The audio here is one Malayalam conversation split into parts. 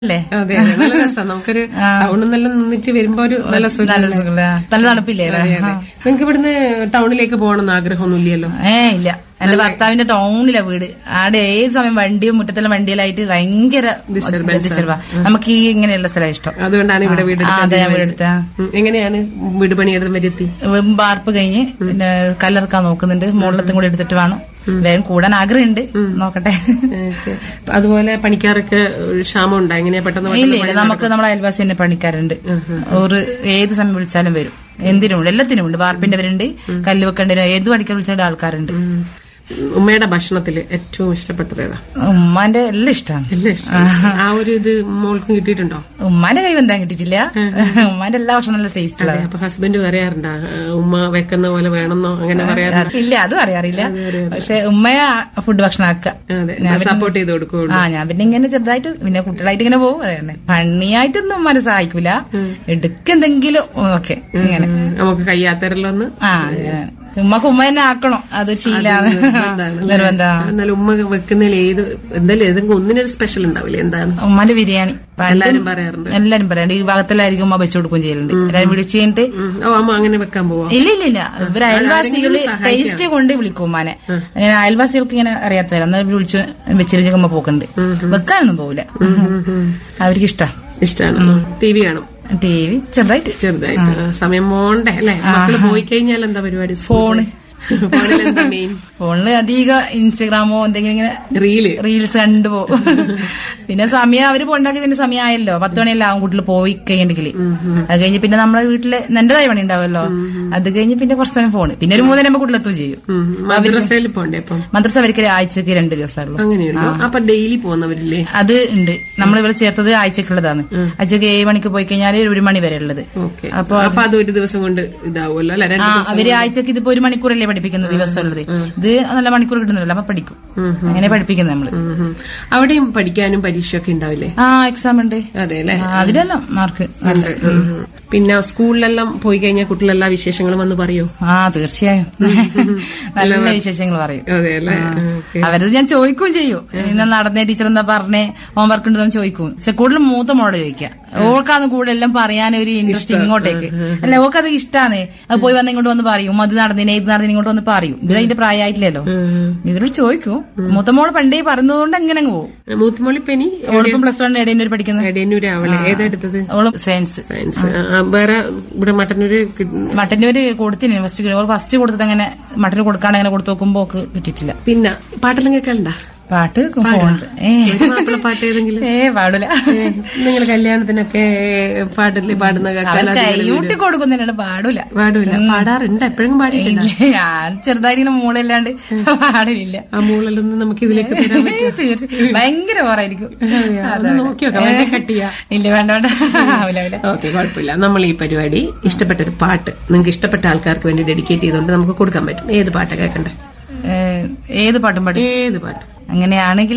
അല്ലേ അതെ അതെ നല്ല രസം നമുക്കൊരു ടൗണിൽ നിന്നെല്ലാം നിന്നിട്ട് വരുമ്പോ ഒരു നല്ല സുഖം നല്ല സുഖമില്ല നല്ല തണുപ്പില്ലേ ഇവിടെ? നിങ്ങൾക്ക് ഇവിടുന്ന് ടൗണിലേക്ക് പോകണമെന്ന് ആഗ്രഹമൊന്നും ഇല്ലല്ലോ ഏ ഇല്ല എന്റെ ഭർത്താവിന്റെ ടൗണിലാ വീട് ആടെ ഏത് സമയം വണ്ടിയും മുറ്റത്തെല്ലാം വണ്ടിയിലായിട്ട് ഭയങ്കര ഡിസ്റ്റർബാ നമുക്ക് ഈ ഇങ്ങനെയുള്ള സ്ഥലം ഇഷ്ടം അതുകൊണ്ടാണ് ഇവിടെ വീട് ആ, അതെ ഞാൻ വീട് എടുത്ത ഉം. എങ്ങനെയാണ് വീട് പണിയെടുത്ത് വരുത്തി വാർപ്പ് കഴിഞ്ഞ് പിന്നെ കല്ലറക്കാൻ നോക്കുന്നുണ്ട് മുകളിലത്തും കൂടി എടുത്തിട്ട് വേണം വേഗം കൂടാൻ ആഗ്രഹമുണ്ട് നോക്കട്ടെ ഓക്കേ. അതുപോലെ പണിക്കാർക്ക് ക്ഷാമം ഉണ്ടോ എങ്ങനെയാ പെട്ടെന്ന് ഇല്ല ഇല്ല നമുക്ക് നമ്മുടെ അയൽവാസി തന്നെ പണിക്കാരുണ്ട് ഒരു ഏത് സമയം വിളിച്ചാലും വരും എന്തിനും ഉണ്ട് എല്ലാത്തിനും ഉണ്ട് വാർപ്പിന്റെവരുണ്ട് കല്ല് വെക്കേണ്ടവര് ഏത് പണിക്കാൻ വിളിച്ചാലും ആൾക്കാരുണ്ട് ഉം. ഉമ്മയുടെ ഭക്ഷണത്തില് ഏറ്റവും ഇഷ്ടപ്പെട്ടത് ഏതാ ഉമ്മാന്റെ എല്ലാം ഇഷ്ടമാണ് എല്ലാം ഇഷ്ടം ആ ഒരു ഇത് മോൾക്കും കിട്ടിയിട്ടുണ്ടോ ഉമ്മാന്റെ കൈ ബന്ധാൻ കിട്ടിയിട്ടില്ല ഉമ്മാന്റെ എല്ലാ ഭക്ഷണം നല്ല ടേസ്റ്റ് ഉള്ളത് അപ്പൊ ഹസ്ബൻഡ് പറയാറുണ്ടോ ആ, ഉമ്മ വെക്കുന്ന പോലെ വേണമെന്നോ അങ്ങനെ പറയാറുണ്ടോ ഇല്ല അതും അറിയാറില്ല പക്ഷെ ഉമ്മയെ ഫുഡ് ഭക്ഷണം ആക്കുക അതെ സപ്പോർട്ട് ചെയ്ത് കൊടുക്കുള്ളൂ ആ ഞാൻ പിന്നെ ഇങ്ങനെ ചെറുതായിട്ട് പിന്നെ കുട്ടികളായിട്ട് ഇങ്ങനെ പോകും അതെ തന്നെ പണിയായിട്ടൊന്നും ഉമ്മാനെ സഹായിക്കൂല എടുക്കെന്തെങ്കിലും ഓക്കെ ഇങ്ങനെ നമുക്ക് കയ്യാത്തരല്ലോ ആ അങ്ങനെ. ഉമ്മക്ക് ഉമ്മ തന്നെ ആക്കണം അത് ശീലാണ് നിർബന്ധ എന്നാലും ഉമ്മ വെക്കുന്നതിൽ ഏത് എന്തായാലും ഏതെങ്കിലും ഒന്നിനൊരു സ്പെഷ്യൽ ഉണ്ടാവില്ലേ എന്താണ് ഉമ്മാന്റെ ബിരിയാണി പണ്ട് എല്ലാരും പറയാറുണ്ട് എല്ലാരും പറയാണ്ട് ഈ ഭാഗത്തെല്ലായിരിക്കും ഉമ്മ വെച്ചു കൊടുക്കുകയും ചെയ്യലുണ്ട് എല്ലാരും വിളിച്ചു കഴിഞ്ഞിട്ട് ഉം. ഓ അമ്മ അങ്ങനെ വെക്കാൻ പോവാ ഇല്ല ഇല്ല ഇല്ല ഇവര് അയൽവാസികള് ടേസ്റ്റ് കൊണ്ട് വിളിക്കും ഉമ്മാനെ അങ്ങനെ അയൽവാസികൾക്ക് ഇങ്ങനെ അറിയാത്തവരാ എന്നാൽ വിളിച്ചു വെച്ചിരിക്കും ഉമ്മ പോക്കുണ്ട് വെക്കാനൊന്നും പോവില്ല അവർക്ക് ഇഷ്ടാ ഇഷ്ടമാണ് ടി വി കാണും ടി വി ചെറുതായിട്ട് ചെറുതായിട്ട് ആ, സമയം പോണ്ടേ അല്ലെ മക്കള് പോയി കഴിഞ്ഞാൽ എന്താ പരിപാടി ഫോണ് ഫോണിൽ എന്താ മെയിൻ ഫോണില് അധികം ഇൻസ്റ്റഗ്രാമോ എന്തെങ്കിലും ഇങ്ങനെ റീല് റീൽസ് കണ്ടുപോകും പിന്നെ സമയം അവര് പോണ്ടാക്കിയതിന്റെ സമയമായല്ലോ പത്ത് മണിയല്ല ആവും കുട്ടികൾ പോയി കഴിഞ്ഞിട്ടുണ്ടെങ്കിൽ അത് കഴിഞ്ഞ് പിന്നെ നമ്മളെ വീട്ടില് എന്റേതായ പണി ഉണ്ടാവുമല്ലോ അത് കഴിഞ്ഞ് പിന്നെ കുറച്ച് സമയം ഫോണ് പിന്നെ ഒരു മൂന്നര ആകുമ്പോൾ കുട്ടിലെത്തും ചെയ്യും ഉം. മദ്രസയിൽ പോണ്ടേ അപ്പം മദ്രസ അവർക്ക് ആഴ്ചക്ക് രണ്ട് ദിവസമുള്ളൂ അങ്ങനെയുള്ളൂ അപ്പൊ ഡെയിലി പോകുന്നവരില്ലേ അത് ഉണ്ട് നമ്മൾ ഇവിടെ ചേർത്തത് ആഴ്ചക്കുള്ളതാണ് ആഴ്ചക്ക് ഏഴ് മണിക്ക് പോയി കഴിഞ്ഞാൽ ഒരു മണി വരെ ഉള്ളത് ഓക്കെ അപ്പൊ അത് ഒരു ദിവസം കൊണ്ട് ഇതാവുമല്ലോ അല്ലെ ആ അവര് ആഴ്ചക്ക് ഇതിപ്പോ ഒരു മണിക്കൂറല്ലേ പഠിപ്പിക്കുന്ന ദിവസമുള്ളത് ഇത് നല്ല മണിക്കൂർ കിട്ടുന്നില്ല അപ്പൊ പഠിക്കും അങ്ങനെ പഠിപ്പിക്കുന്നത് നമ്മള് അവിടെയും പഠിക്കാനും പരീക്ഷയൊക്കെ ഉണ്ടാവില്ലേ ആ എക്സാം ഉണ്ട് അതെ അല്ലെ ആ, അതിലെല്ലാം മാർക്ക് ഉണ്ട്. ഉം. പിന്നെ സ്കൂളിലെല്ലാം പോയി കഴിഞ്ഞാൽ കുട്ടികളെല്ലാ വിശേഷങ്ങളും വന്ന് പറയോ ആ തീർച്ചയായും നല്ല വിശേഷങ്ങൾ പറയും അതെ അല്ലെ ഓക്കെ അവരത് ഞാൻ ചോദിക്കുകയും ചെയ്യും ഇന്ന് നടന്നേ ടീച്ചർ എന്താ പറഞ്ഞേ ഹോംവർക്ക് ഉണ്ടെന്ന് ചോദിക്കും പക്ഷെ കൂടുതൽ മൂത്ത മോള് ചോദിക്കാം ഓൾക്കാന്ന് കൂടുതൽ എല്ലാം പറയാൻ ഒരു ഇൻട്രസ്റ്റ് ഇങ്ങോട്ടേക്ക് അല്ല ഓൾക്കത് ഇഷ്ടാണ് അത് പോയി വന്ന് ഇങ്ങോട്ട് വന്ന് പറയും അത് നടന്നതിനെ ഇത് നടന്നതിന് ഇങ്ങോട്ട് വന്ന് പറയും ഇത് അതിന്റെ പ്രായമായിട്ടില്ലല്ലോ ഇവരോട് ചോദിക്കും മൂത്ത മോള് പണ്ടേ പറയുന്നതുകൊണ്ട് അങ്ങനെ അങ്ങ് പോകും മൂത്തുമോളിപ്പനി ഓളിപ്പം പ്ലസ് വൺ ഇടയിൽ പഠിക്കുന്നത് എടയന്നൂരാവളെ ഏതെടുത്തത് ഓളും സയൻസ് സയൻസ് ആ, ആ, വേറെ ഇവിടെ മട്ടന്നൂര് കി- മട്ടന്നൂര് കൊടുത്തിന് ഫസ്റ്റ് ഓൾ ഫസ്റ്റ് കൊടുത്തത് അങ്ങനെ മട്ടന് കൊടുക്കാണ്ട് അങ്ങനെ കൊടുത്തു നോക്കുമ്പോ ഓക്ക് കിട്ടിയിട്ടില്ല പിന്നെ പാട്ടെല്ലാം കേൾക്കണ്ട പാട്ട് ഫോണില് ഏ ഒരു മാപ്പിള പാട്ട് ഏതെങ്കിലും ഏ പാടില്ല നിങ്ങൾ കല്യാണത്തിനൊക്കെ പാട്ടില്ലേ പാടുന്ന കേൾക്കാൻ കൈയൂട്ടി കൊടുക്കുന്നില്ല പാടൂല പാടൂല പാടാറുണ്ട് എപ്പോഴും പാടിയിട്ടില്ല ഇല്ല, ഞാൻ ചെറുതായിട്ട് ഇങ്ങനെ മൂളല്ലാണ്ട് പാടില്ല ആ മൂളലൊന്നും നമുക്ക് ഇതിലേക്ക് തരാൻ ഏയ് തീർച്ചയായും. ഭയങ്കര ഓറായിരിക്കും ഒന്ന് നോക്കി നോക്കാം വലിയ കട്ടിയാ ഇല്ല വേണ്ട വേണ്ട ആവില്ല ആവില്ല ഓക്കെ കുഴപ്പമില്ല നമ്മൾ ഈ പരിപാടി ഇഷ്ടപ്പെട്ട ഒരു പാട്ട് നിങ്ങൾക്ക് ഇഷ്ടപ്പെട്ട ആൾക്കാർക്ക് വേണ്ടി ഡെഡിക്കേറ്റ് ചെയ്തുകൊണ്ട് നമുക്ക് കൊടുക്കാൻ പറ്റും ഏത് പാട്ടാ കേൾക്കണ്ടേ ഏ, ഏത് പാട്ടും പാടും ഏത് പാട്ട് അങ്ങനെയാണെങ്കിൽ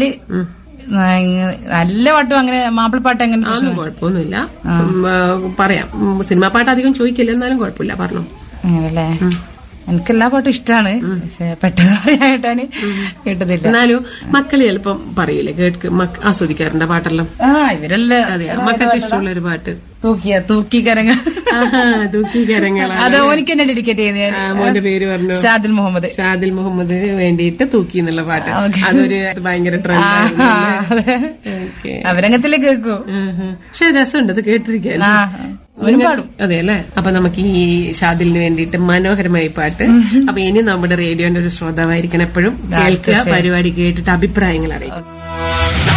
നല്ല പാട്ടും അങ്ങനെ മാപ്പിളപ്പാട്ട് അങ്ങനെ പ്രശ്നം അതൊന്നും കുഴപ്പമൊന്നുമില്ല ഉം, ആ, പറയാം ഉം, സിനിമാ പാട്ട് അധികം ചോദിക്കില്ല എന്നാലും കുഴപ്പമില്ല പറഞ്ഞോ അങ്ങനല്ലേ എനിക്ക് എല്ലാ പാട്ടും ഇഷ്ടമാണ് പക്ഷെ പെട്ടെന്ന് പറയായിട്ടാണ് കിട്ടുന്നില്ല എന്നാലും മക്കള് ചിലപ്പം പറയില്ലേ കേട്ട് മക്ക- ആസ്വദിക്കാറുണ്ട് പാട്ടെല്ലാം ആ ഇവരെല്ലാം അതെ മക്കൾക്ക് ഇഷ്ടമുള്ള ഒരു പാട്ട് തൂക്കിയ തൂക്കി കരങ്ങ ആഹാ, ദുഃഖി കരങ്ങളാ അത് ഓനിക്ക് തന്നെ ഡെഡിക്കേറ്റ് ചെയ്യുന്നത് ആ, മോന്റെ പേര് പറഞ്ഞു ഷാദിൽ മുഹമ്മദ് ഷാദിൽ മുഹമ്മദ് വേണ്ടിയിട്ട് തൂക്കി എന്നുള്ള പാട്ട് ഓക്കേ. അതൊരു ഭയങ്കര ട്രെൻഡ് ആ, അതെ. ഓക്കെ അവരംഗത്തില് കേൾക്കൂ പക്ഷെ രസമുണ്ട് അത് കേട്ടിരിക്കാൻ ആ അവനും പാടും അതെ അല്ലേ അപ്പൊ നമുക്ക് ഈ ഷാദിലിന് വേണ്ടിയിട്ട് മനോഹരമായ പാട്ട് അപ്പൊ ഇനി നമ്മുടെ റേഡിയോന്റെ ഒരു ശ്രോതാവായിരിക്കണം എപ്പോഴും കേൾക്കുക പരിപാടി കേട്ടിട്ട് അഭിപ്രായങ്ങൾ അറിയും